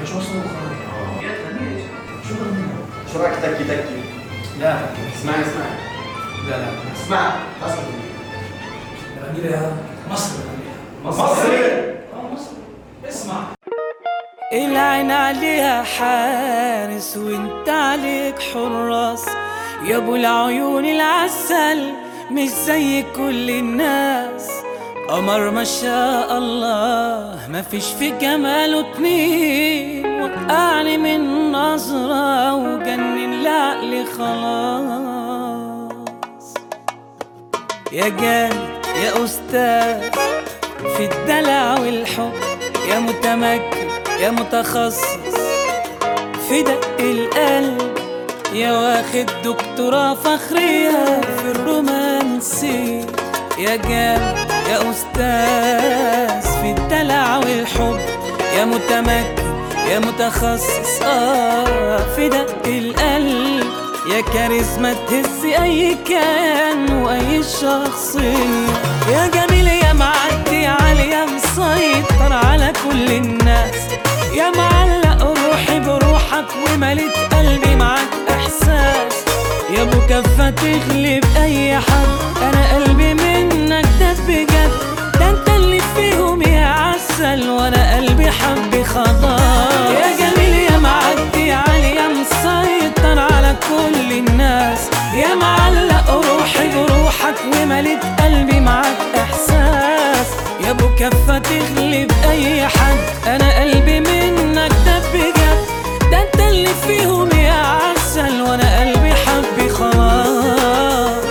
شو اسمه اه يا غنية شو غنية؟ شو رايك تكي تكي لا اسمعي اسمعي لا لا اسمع حسن غني لها مصر غنيها مصري اه مصر اسمع العين عليها حارس وانت عليك حراس يا ابو العيون العسل مش زي كل الناس قمر ما شاء الله ما فيش في جماله اتنين وقعني من نظرة وجنن العقل خلاص يا جامد يا أستاذ في الدلع والحب يا متمكن يا متخصص في دق القلب يا واخد دكتوراه فخرية في الرومانسي يا جامد يا أستاذ في الدلع والحب يا متمكن يا متخصص آه في دق القلب يا كاريزما تهز أي كيان وأي شخصية يا جميل يا معدي عالي يا مسيطر على كل الناس يا معلق روحي بروحك ومليت قلبي معاك إحساس يا ابو كفة تغلب أي حد أنا قلبي منك ده بجد ده أنت اللي فيهم يا عسل وأنا قلبي حبي خلاص يا جميل يا معدي عالي يا مسيطر على كل الناس يا معلق روحي بروحك ومليت قلبي معاك إحساس يا ابو كفة تغلب أي حد أنا قلبي منك ده بجد ده أنت اللي فيهم يا عسل وأنا قلبي حبي خلاص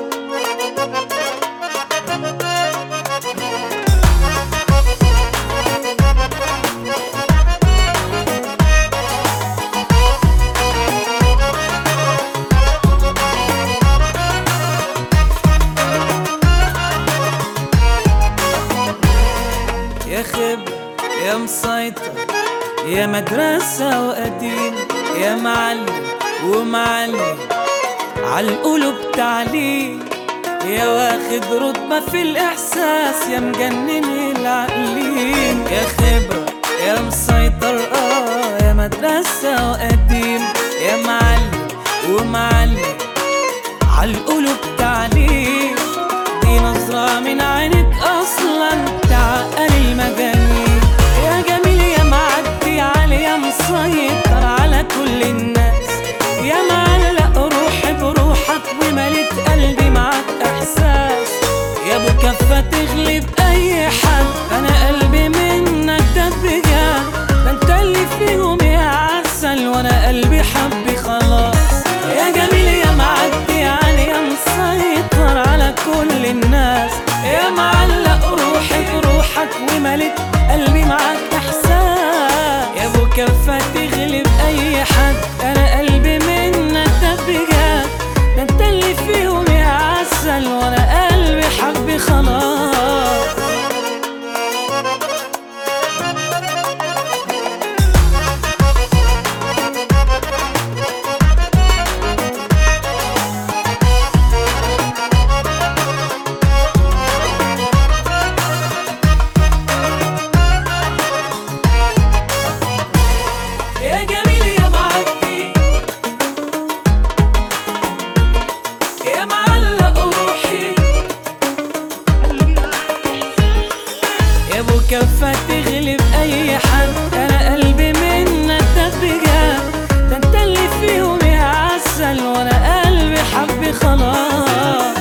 يا خبرة يا مسيطر يا مدرسة وقديم يا معلم ومعلم عالقلوب تعليم يا واخد رتبة في الإحساس يا مجنن العقلين يا خبرة يا مسيطر آه يا مدرسة وقديم يا معلم ومعلم عالقلوب تعليم دي نظرة من عينك أصلا تعقل المجانين يا جميل يا معدي عالي يا مسيطر على كل الناس يا معلق روحي بروحك ومليت قلبي معاك إحساس يا ابو كفة تغلب أي حد أنا قلبي منك ده بجد ده أنت اللي فيهم يا عسل وأنا قلبي حبي خلاص يا جميل يا معدي عالي يا مسيطر على كل الناس يا معلق روحي بروحك ومليت قلبي معاك احساس يا ابو كفة تغلب اي حد انا قلبي منك ده بجد ده انت اللي فيهم يا عسل وانا قلبي حبي خلاص يا جميل يا معدي يا معلق روحي يا ابو كفة تغلب اي حد انا قلبي منك ده بجد ده انت اللي فيهم يا عسل وانا قلبي حبي خلاص